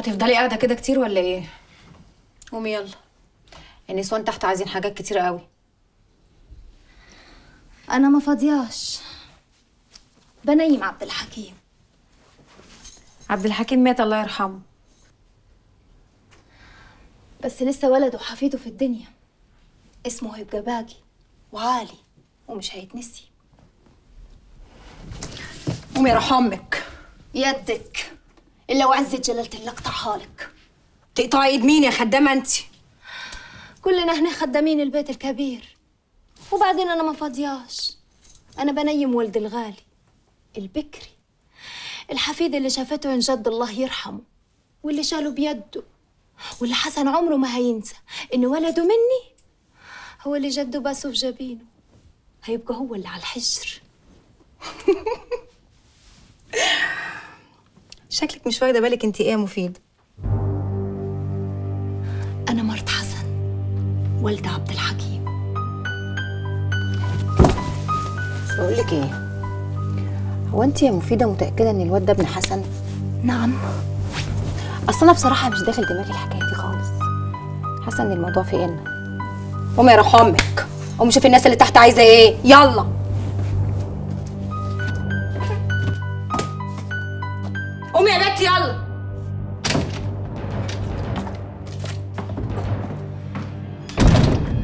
هتفضلي قاعده كده كتير ولا ايه قومي يلا النسوان تحت عايزين حاجات كتير قوي انا ما فاضياش بنيم عبد الحكيم عبد الحكيم مات الله يرحمه بس لسه ولده وحفيده في الدنيا اسمه هيبقى باقي وعالي ومش هيتنسي قومي يا روح امك يدك الا وعزة جلالة الله اقطعها لك تقطعي ايد مين يا خدامه انت كلنا هنا خدامين البيت الكبير وبعدين انا ما فاضياش انا بنيم ولد الغالي البكري الحفيد اللي شافته عن جد الله يرحمه واللي شاله بيده واللي حسن عمره ما هينسى ان ولده مني هو اللي جده باسه في جبينه هيبقى هو اللي على الحجر شكلك مش واخده بالك انت ايه يا مفيد انا مرت حسن والدة عبد الحكيم بقول لك ايه هو انت يا مفيده متاكده ان الواد ده ابن حسن نعم اصل انا بصراحه مش داخل دماغي الحكايه دي خالص حاسه ان الموضوع في ان قومي يا روح امك قومي شوفي الناس اللي تحت عايزه ايه يلا قومي يا بنتي يلا